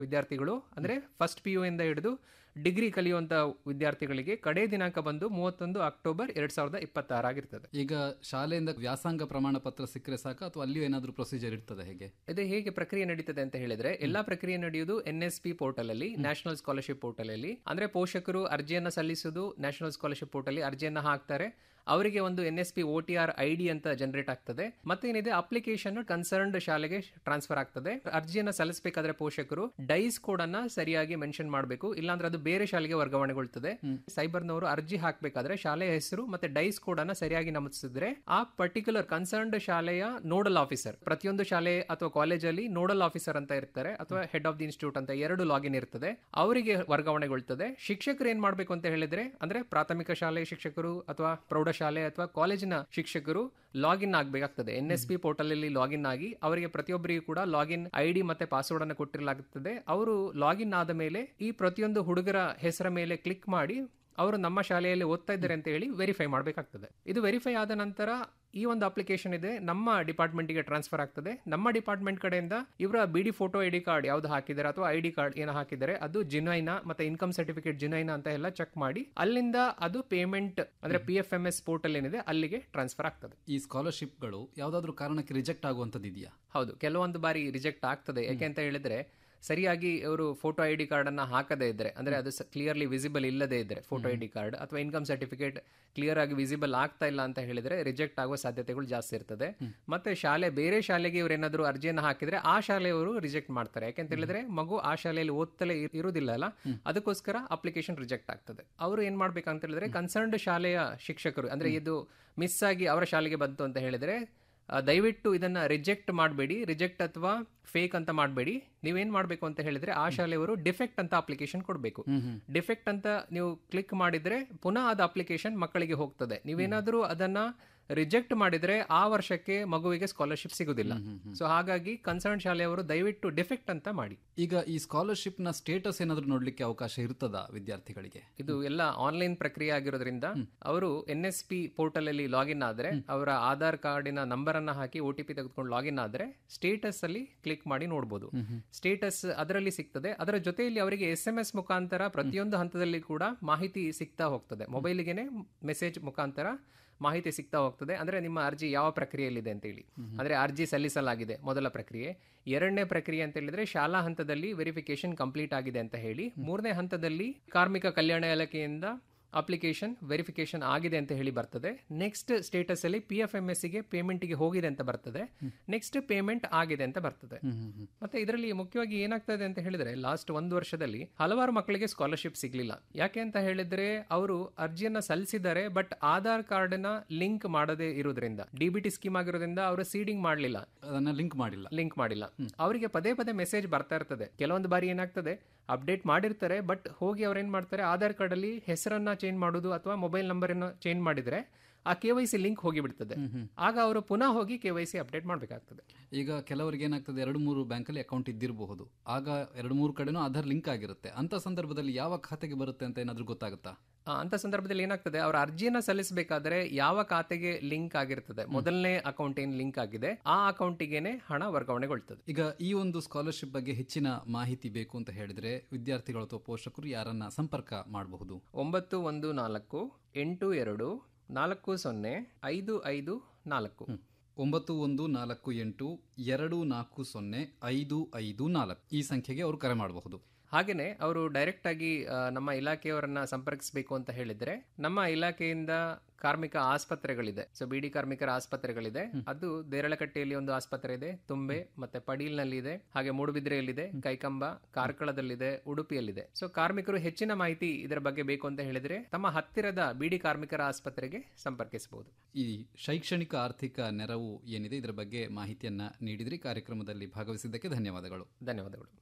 ವಿದ್ಯಾರ್ಥಿಗಳು ಅಂದ್ರೆ first P U ಇಂದ ಹಿಡಿದು ಡಿಗ್ರಿ ಕಲಿಯುವಂತ ವಿದ್ಯಾರ್ಥಿಗಳಿಗೆ ಕಡೆ ದಿನಾಂಕ ಬಂದು ಮೂವತ್ತೊಂದು ಅಕ್ಟೋಬರ್ ಎರಡ್ ಸಾವಿರದ ಇಪ್ಪತ್ತಾರಾಗಿರ್ತದೆ ಈಗ ಶಾಲೆಯಿಂದ ವ್ಯಾಸಂಗ ಪ್ರಮಾಣ ಪತ್ರ ಸಿಕ್ಕರೆ ಸಾಕ ಅಥವಾ ಅಲ್ಲಿಯೂ ಏನಾದರೂ ಪ್ರೊಸೀಜರ್ ಇರ್ತದೆ ಹೇಗೆ ಇದು ಹೇಗೆ ಪ್ರಕ್ರಿಯೆ ನಡೀತದೆ ಅಂತ ಹೇಳಿದ್ರೆ ಎಲ್ಲಾ ಪ್ರಕ್ರಿಯೆ ನಡೆಯುವುದು ಎನ್ ಎಸ್ ಪಿ ಪೋರ್ಟಲ್ ಅಲ್ಲಿ ನ್ಯಾಷನಲ್ ಸ್ಕಾಲರ್ಶಿಪ್ ಪೋರ್ಟಲ್ ಅಲ್ಲಿ ಅಂದ್ರೆ ಪೋಷಕರು ಅರ್ಜಿಯನ್ನ ಸಲ್ಲಿಸುವುದು ನ್ಯಾಷನಲ್ ಸ್ಕಾಲರ್ಶಿಪ್ ಪೋರ್ಟಲ್ ಅಲ್ಲಿ ಅರ್ಜಿಯನ್ನ ಹಾಕ್ತಾರೆ ಅವರಿಗೆ ಒಂದು N S P O T R I D ಅಂತ ಜನರೇಟ್ ಆಗ್ತದೆ ಮತ್ತೇನಿದೆ ಅಪ್ಲಿಕೇಶನ್ ಕನ್ಸರ್ನ್ಡ್ ಶಾಲೆಗೆ ಟ್ರಾನ್ಸ್ಫರ್ ಆಗ್ತದೆ ಅರ್ಜಿಯನ್ನ ಸಲ್ಲಿಸಬೇಕಾದ್ರೆ ಪೋಷಕರು ಡೈಸ್ ಕೋಡ್ ಅನ್ನ ಸರಿಯಾಗಿ ಮೆನ್ಷನ್ ಮಾಡಬೇಕು ಇಲ್ಲಾಂದ್ರೆ ಅದು ಬೇರೆ ಶಾಲೆಗೆ ವರ್ಗಾವಣೆಗೊಳ್ತದೆ ಸೈಬರ್ನವರು ಅರ್ಜಿ ಹಾಕಬೇಕಾದ್ರೆ ಶಾಲೆಯ ಹೆಸರು ಮತ್ತೆ ಡೈಸ್ ಕೋಡ್ ಅನ್ನ ಸರಿಯಾಗಿ ನಮೂದಿಸಿದ್ರೆ ಆ ಪರ್ಟಿಕ್ಯುಲರ್ ಕನ್ಸರ್ನ್ಡ್ ಶಾಲೆಯ ನೋಡಲ್ ಆಫೀಸರ್ ಪ್ರತಿಯೊಂದು ಶಾಲೆ ಅಥವಾ ಕಾಲೇಜಲ್ಲಿ ನೋಡಲ್ ಆಫೀಸರ್ ಅಂತ ಇರ್ತಾರೆ ಅಥವಾ ಹೆಡ್ ಆಫ್ ದಿ ಇನ್ಸ್ಟಿಟ್ಯೂಟ್ ಅಂತ ಎರಡು ಲಾಗಿನ್ ಇರ್ತದೆ ಅವರಿಗೆ ವರ್ಗಾವಣೆಗೊಳ್ತದೆ ಶಿಕ್ಷಕರು ಏನ್ ಮಾಡ್ಬೇಕು ಅಂತ ಹೇಳಿದ್ರೆ ಅಂದ್ರೆ ಪ್ರಾಥಮಿಕ ಶಾಲೆ ಶಿಕ್ಷಕರು ಅಥವಾ ಪ್ರೌಢಶಾಲೆ ಅಥವಾ ಕಾಲೇಜಿನ ಶಿಕ್ಷಕರು ಲಾಗಿನ್ ಆಗಬೇಕಾಗ್ತದೆ ಎನ್ ಎಸ್ ಪಿ ಪೋರ್ಟಲ್ ಅಲ್ಲಿ ಲಾಗಿನ್ ಆಗಿ ಅವರಿಗೆ ಪ್ರತಿಯೊಬ್ಬರಿಗೂ ಕೂಡ ಲಾಗಿನ್ ಐ ಡಿ ಮತ್ತೆ ಪಾಸ್ವರ್ಡ್ ಅನ್ನು ಕೊಟ್ಟಿರಲಾಗುತ್ತದೆ ಅವರು ಲಾಗಿನ್ ಆದ ಮೇಲೆ ಈ ಪ್ರತಿಯೊಂದು ಹುಡುಗರ ಹೆಸರ ಮೇಲೆ ಕ್ಲಿಕ್ ಮಾಡಿ ಅವರು ನಮ್ಮ ಶಾಲೆಯಲ್ಲಿ ಓದ್ತಾ ಇದ್ದಾರೆ ಅಂತ ಹೇಳಿ ವೆರಿಫೈ ಮಾಡಬೇಕಾಗ್ತದೆ ಇದು ವೆರಿಫೈ ಆದ ನಂತರ ಈ ಒಂದು ಅಪ್ಲಿಕೇಶನ್ ಇದೆ ನಮ್ಮ ಡಿಪಾರ್ಟ್ಮೆಂಟ್ಗೆ ಟ್ರಾನ್ಸ್ಫರ್ ಆಗ್ತದೆ ನಮ್ಮ ಡಿಪಾರ್ಟ್ಮೆಂಟ್ ಕಡೆಯಿಂದ ಇವರ B D photo I D card ಯಾವ್ದು ಹಾಕಿದ್ದಾರೆ ಅಥವಾ ಐ ಡಿ ಕಾರ್ಡ್ ಏನೋ ಹಾಕಿದ್ದಾರೆ ಅದು ಜಿನೈನ ಮತ್ತೆ ಇನ್ಕಮ್ ಸರ್ಟಿಫಿಕೇಟ್ ಜಿನೈನ ಅಂತ ಎಲ್ಲ ಚೆಕ್ ಮಾಡಿ ಅಲ್ಲಿಂದ ಅದು ಪೇಮೆಂಟ್ ಅಂದ್ರೆ P F M S portal ಏನಿದೆ ಅಲ್ಲಿಗೆ ಟ್ರಾನ್ಸ್ಫರ್ ಆಗ್ತದೆ ಈ ಸ್ಕಾಲರ್ಶಿಪ್ಗಳು ಯಾವುದಾದ್ರೂ ಕಾರಣಕ್ಕೆ ರಿಜೆಕ್ಟ್ ಆಗುವಂಥದ್ದು ಇದೆಯಾ ಹೌದು ಕೆಲವೊಂದು ಬಾರಿ ರಿಜೆಕ್ಟ್ ಆಗ್ತದೆ ಯಾಕೆ ಅಂತ ಹೇಳಿದ್ರೆ ಸರಿಯಾಗಿ ಅವರು ಫೋಟೋ ಐ ಡಿ ಕಾರ್ಡ್ ಅನ್ನ ಹಾಕದೇ ಇದ್ರೆ ಅಂದ್ರೆ ಅದು ಕ್ಲಿಯರ್ಲಿ ವಿಸಿಬಲ್ ಇಲ್ಲದೆ ಇದ್ರೆ ಫೋಟೋ ಐ ಡಿ ಕಾರ್ಡ್ ಅಥವಾ ಇನ್ಕಮ್ ಸರ್ಟಿಫಿಕೇಟ್ ಕ್ಲಿಯರ್ ಆಗಿ ವಿಸಿಬಲ್ ಆಗ್ತಾ ಇಲ್ಲ ಅಂತ ಹೇಳಿದ್ರೆ ರಿಜೆಕ್ಟ್ ಆಗುವ ಸಾಧ್ಯತೆಗಳು ಜಾಸ್ತಿ ಇರ್ತದೆ ಮತ್ತೆ ಶಾಲೆ ಬೇರೆ ಶಾಲೆಗೆ ಇವ್ರು ಏನಾದ್ರು ಅರ್ಜಿಯನ್ನು ಹಾಕಿದ್ರೆ ಆ ಶಾಲೆಯವರು ರಿಜೆಕ್ಟ್ ಮಾಡ್ತಾರೆ ಯಾಕೆಂತ ಹೇಳಿದ್ರೆ ಮಗು ಆ ಶಾಲೆಯಲ್ಲಿ ಓದ್ತಲೇ ಇರ್- ಇರುವುದಿಲ್ಲ ಅಲ್ಲ ಅದಕ್ಕೋಸ್ಕರ ಅಪ್ಲಿಕೇಶನ್ ರಿಜೆಕ್ಟ್ ಆಗ್ತದೆ ಅವರು ಏನ್ ಮಾಡ್ಬೇಕಂತ ಹೇಳಿದ್ರೆ ಕನ್ಸರ್ನ್ಡ್ ಶಾಲೆಯ ಶಿಕ್ಷಕರು ಅಂದ್ರೆ ಇದು ಮಿಸ್ ಆಗಿ ಅವರ ಶಾಲೆಗೆ ಬಂತು ಅಂತ ಹೇಳಿದ್ರೆ ಆ, ದಯವಿಟ್ಟು ಇದನ್ನ ರಿಜೆಕ್ಟ್ ಮಾಡಬೇಡಿ ರಿಜೆಕ್ಟ್ ಅಥವಾ ಫೇಕ್ ಅಂತ ಮಾಡಬೇಡಿ ನೀವೇನ್ ಮಾಡಬೇಕು ಅಂತ ಹೇಳಿದ್ರೆ ಆ ಶಾಲೆಯವರು ಡಿಫೆಕ್ಟ್ ಅಂತ ಅಪ್ಲಿಕೇಶನ್ ಕೊಡಬೇಕು ಡಿಫೆಕ್ಟ್ ಅಂತ ನೀವು ಕ್ಲಿಕ್ ಮಾಡಿದ್ರೆ ಪುನಃ ಅದು ಅಪ್ಲಿಕೇಶನ್ ಮಕ್ಕಳಿಗೆ ಹೋಗ್ತದೆ ನೀವೇನಾದ್ರೂ ಅದನ್ನ ರಿಜೆಕ್ಟ್ ಮಾಡಿದ್ರೆ ಆ ವರ್ಷಕ್ಕೆ ಮಗುವಿಗೆ ಸ್ಕಾಲರ್ಶಿಪ್ ಸಿಗುದಿಲ್ಲ ಸೊ ಹಾಗಾಗಿ ಕನ್ಸರ್ನ್ ಶಾಲೆಯವರು ದಯವಿಟ್ಟು ಡಿಫೆಕ್ಟ್ ಅಂತ ಮಾಡಿ ಈಗ ಈ ಸ್ಕಾಲರ್ಶಿಪ್ನ ಸ್ಟೇಟಸ್ ಏನಾದರೂ ನೋಡಲಿಕ್ಕೆ ಅವಕಾಶ ಇರ್ತದಾ ವಿದ್ಯಾರ್ಥಿಗಳಿಗೆ ಇದು ಎಲ್ಲ ಆನ್ಲೈನ್ ಪ್ರಕ್ರಿಯೆ ಆಗಿರೋದ್ರಿಂದ ಅವರು ಎನ್ ಎಸ್ ಪಿ ಪೋರ್ಟಲ್ ಅಲ್ಲಿ ಲಾಗಿನ್ ಆದ್ರೆ ಅವರ ಆಧಾರ್ ಕಾರ್ಡಿನ ನಂಬರ್ ಅನ್ನ ಹಾಕಿ ಒ ಟಿ ಪಿ ತೆಗೆದುಕೊಂಡು ಲಾಗಿನ್ ಆದ್ರೆ ಸ್ಟೇಟಸ್ ಅಲ್ಲಿ ಕ್ಲಿಕ್ ಮಾಡಿ ನೋಡಬಹುದು ಸ್ಟೇಟಸ್ ಅದರಲ್ಲಿ ಸಿಗ್ತದೆ ಅದರ ಜೊತೆಯಲ್ಲಿ ಅವರಿಗೆ ಎಸ್ ಎಂ ಎಸ್ ಮುಖಾಂತರ ಪ್ರತಿಯೊಂದು ಹಂತದಲ್ಲಿ ಕೂಡ ಮಾಹಿತಿ ಸಿಗ್ತಾ ಹೋಗ್ತದೆ ಮೊಬೈಲ್ಗೆನೆ ಮೆಸೇಜ್ ಮುಖಾಂತರ ಮಾಹಿತಿ ಸಿಗ್ತಾ ಹೋಗ್ತದೆ ಅಂದ್ರೆ ನಿಮ್ಮ ಅರ್ಜಿ ಯಾವ ಪ್ರಕ್ರಿಯೆಯಲ್ಲಿದೆ ಅಂತ ಹೇಳಿ ಅಂದ್ರೆ ಅರ್ಜಿ ಸಲ್ಲಿಸಲಾಗಿದೆ ಮೊದಲ ಪ್ರಕ್ರಿಯೆ ಎರಡನೇ ಪ್ರಕ್ರಿಯೆ ಅಂತ ಹೇಳಿದ್ರೆ ಶಾಲಾ ಹಂತದಲ್ಲಿ ವೆರಿಫಿಕೇಶನ್ ಕಂಪ್ಲೀಟ್ ಆಗಿದೆ ಅಂತ ಹೇಳಿ ಮೂರನೇ ಹಂತದಲ್ಲಿ ಕಾರ್ಮಿಕ ಕಲ್ಯಾಣ ಇಲಾಖೆಯಿಂದ ಅಪ್ಲಿಕೇಶನ್ ವೆರಿಫಿಕೇಶನ್ ಆಗಿದೆ ಅಂತ ಹೇಳಿ ಬರ್ತದೆ ನೆಕ್ಸ್ಟ್ ಸ್ಟೇಟಸ್ ಅಲ್ಲಿ ಪಿ ಎಫ್ ಎಂ ಎಸ್ ಗೆ ಪೇಮೆಂಟ್ ಗೆ ಹೋಗಿದೆ ಅಂತ ಬರ್ತದೆ ನೆಕ್ಸ್ಟ್ ಪೇಮೆಂಟ್ ಆಗಿದೆ ಅಂತ ಬರ್ತದೆ ಮತ್ತೆ ಇದರಲ್ಲಿ ಮುಖ್ಯವಾಗಿ ಏನಾಗ್ತದೆ ಅಂತ ಹೇಳಿದ್ರೆ ಲಾಸ್ಟ್ ಒಂದು ವರ್ಷದಲ್ಲಿ ಹಲವಾರು ಮಕ್ಕಳಿಗೆ ಸ್ಕಾಲರ್ಶಿಪ್ ಸಿಗ್ಲಿಲ್ಲ ಯಾಕೆ ಅಂತ ಹೇಳಿದ್ರೆ ಅವರು ಅರ್ಜಿಯನ್ನ ಸಲ್ಲಿಸಿದ್ದಾರೆ ಬಟ್ ಆಧಾರ್ ಕಾರ್ಡ್ ನ ಲಿಂಕ್ ಮಾಡದೇ ಇರೋದ್ರಿಂದ ಡಿಬಿಟಿ ಸ್ಕೀಮ್ ಆಗಿರೋದ್ರಿಂದ ಅವರು ಸೀಡಿಂಗ್ ಮಾಡಲಿಲ್ಲ ಅದನ್ನ ಲಿಂಕ್ ಮಾಡಿಲ್ಲ ಲಿಂಕ್ ಮಾಡಿಲ್ಲ ಅವರಿಗೆ ಪದೇ ಪದೇ ಮೆಸೇಜ್ ಬರ್ತಾ ಇರ್ತದೆ ಕೆಲವೊಂದು ಬಾರಿ ಏನಾಗ್ತದೆ ಅಪ್ಡೇಟ್ ಮಾಡಿರ್ತಾರೆ ಬಟ್ ಹೋಗಿ ಅವ್ರು ಏನ್ ಮಾಡ್ತಾರೆ ಆಧಾರ್ ಕಾರ್ಡ್ ಅಲ್ಲಿ ಹೆಸರನ್ನ ಚೇಂಜ್ ಮಾಡೋದು ಅಥವಾ ಮೊಬೈಲ್ ನಂಬರ್ ಅನ್ನು ಚೇಂಜ್ ಮಾಡಿದ್ರೆ ಆ ಕೆ ವೈ ಸಿ ಲಿಂಕ್ ಹೋಗಿಬಿಡ್ತದೆ ಆಗ ಅವರು ಪುನಃ ಹೋಗಿ ಕೆ ವೈ ಸಿ ಅಪ್ಡೇಟ್ ಮಾಡಬೇಕಾಗ್ತದೆ ಈಗ ಕೆಲವರಿಗೆ ಏನಾಗ್ತದೆ ಎರಡು ಮೂರು ಬ್ಯಾಂಕಲ್ಲಿ ಅಕೌಂಟ್ ಇದ್ದಿರಬಹುದು ಆಗ ಎರಡು ಮೂರು ಕಡೆನೂ ಆಧಾರ್ ಲಿಂಕ್ ಆಗಿರುತ್ತೆ ಅಂತ ಸಂದರ್ಭದಲ್ಲಿ ಯಾವ ಖಾತೆಗೆ ಬರುತ್ತೆ ಅಂತ ಏನಾದರೂ ಗೊತ್ತಾಗುತ್ತಾ ಆ, ಅಂತ ಸಂದರ್ಭದಲ್ಲಿ ಏನಾಗ್ತದೆ ಅವ್ರ ಅರ್ಜಿಯನ್ನ ಸಲ್ಲಿಸಬೇಕಾದ್ರೆ ಯಾವ ಖಾತೆಗೆ ಲಿಂಕ್ ಆಗಿರ್ತದೆ ಮೊದಲನೇ ಅಕೌಂಟ್ ಏನ್ ಲಿಂಕ್ ಆಗಿದೆ ಆ ಅಕೌಂಟಿಗೆನೆ ಹಣ ವರ್ಗಾವಣೆಗೊಳ್ತದೆ ಈಗ ಈ ಒಂದು ಸ್ಕಾಲರ್ಶಿಪ್ ಬಗ್ಗೆ ಹೆಚ್ಚಿನ ಮಾಹಿತಿ ಬೇಕು ಅಂತ ಹೇಳಿದ್ರೆ ವಿದ್ಯಾರ್ಥಿಗಳು ಅಥವಾ ಪೋಷಕರು ಯಾರನ್ನ ಸಂಪರ್ಕ ಮಾಡಬಹುದು ಒಂಬತ್ತು ಒಂದು ನಾಲ್ಕು ಎಂಟು ಎರಡು ನಾಲ್ಕು ಸೊನ್ನೆ ಐದು ಐದು ನಾಲ್ಕು ಒಂಬತ್ತು ಒಂದು ನಾಲ್ಕು ಎಂಟು ಎರಡು ನಾಲ್ಕು ಸೊನ್ನೆ ಐದು ಐದು ನಾಲ್ಕು ಈ ಸಂಖ್ಯೆಗೆ ಅವರು ಕರೆ ಮಾಡಬಹುದು ಹಾಗೇನೆ ಅವರು ಡೈರೆಕ್ಟ್ ಆಗಿ ಆ, ನಮ್ಮ ಇಲಾಖೆಯವರನ್ನ ಸಂಪರ್ಕಿಸಬೇಕು ಅಂತ ಹೇಳಿದ್ರೆ ನಮ್ಮ ಇಲಾಖೆಯಿಂದ ಕಾರ್ಮಿಕ ಆಸ್ಪತ್ರೆಗಳಿದೆ ಸೊ ಬಿಡಿ ಕಾರ್ಮಿಕರ ಆಸ್ಪತ್ರೆಗಳಿದೆ ಅದು ದೇರಳಕಟ್ಟೆಯಲ್ಲಿ ಒಂದು ಆಸ್ಪತ್ರೆ ಇದೆ ತುಂಬೆ ಮತ್ತೆ ಪಡೀಲ್ನಲ್ಲಿ ಇದೆ ಹಾಗೆ ಮೂಡುಬಿದ್ರೆಯಲ್ಲಿದೆ ಕೈಕಂಬ ಕಾರ್ಕಳದಲ್ಲಿದೆ ಉಡುಪಿಯಲ್ಲಿದೆ ಸೊ ಕಾರ್ಮಿಕರು ಹೆಚ್ಚಿನ ಮಾಹಿತಿ ಇದರ ಬಗ್ಗೆ ಬೇಕು ಅಂತ ಹೇಳಿದ್ರೆ ತಮ್ಮ ಹತ್ತಿರದ ಬಿಡಿ ಕಾರ್ಮಿಕರ ಆಸ್ಪತ್ರೆಗೆ ಸಂಪರ್ಕಿಸಬಹುದು ಈ ಶೈಕ್ಷಣಿಕ ಆರ್ಥಿಕ ನೆರವು ಏನಿದೆ ಇದರ ಬಗ್ಗೆ ಮಾಹಿತಿಯನ್ನ ನೀಡಿದ್ರಿ ಕಾರ್ಯಕ್ರಮದಲ್ಲಿ ಭಾಗವಹಿಸಿದ್ದಕ್ಕೆ ಧನ್ಯವಾದಗಳು ಧನ್ಯವಾದಗಳು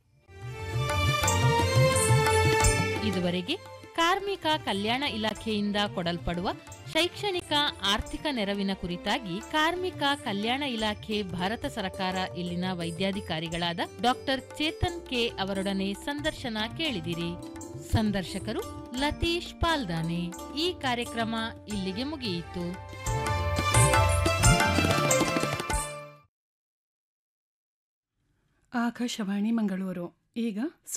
ಇದುವರೆಗೆ ಕಾರ್ಮಿಕ ಕಲ್ಯಾಣ ಇಲಾಖೆಯಿಂದ ಕೊಡಲ್ಪಡುವ ಶೈಕ್ಷಣಿಕ ಆರ್ಥಿಕ ನೆರವಿನ ಕುರಿತಾಗಿ ಕಾರ್ಮಿಕ ಕಲ್ಯಾಣ ಇಲಾಖೆ ಭಾರತ ಸರ್ಕಾರ ಇಲ್ಲಿನ ವೈದ್ಯಾಧಿಕಾರಿಗಳಾದ ಡಾಕ್ಟರ್ ಚೇತನ್ ಕೆ ಅವರೊಡನೆ ಸಂದರ್ಶನ ಕೇಳಿದಿರಿ ಸಂದರ್ಶಕರು ಲತೀಶ್ ಪಾಲ್ದಾನೆ ಈ ಕಾರ್ಯಕ್ರಮ ಇಲ್ಲಿಗೆ ಮುಗಿಯಿತು ಆಕಾಶವಾಣಿ ಮಂಗಳೂರು ಈಗ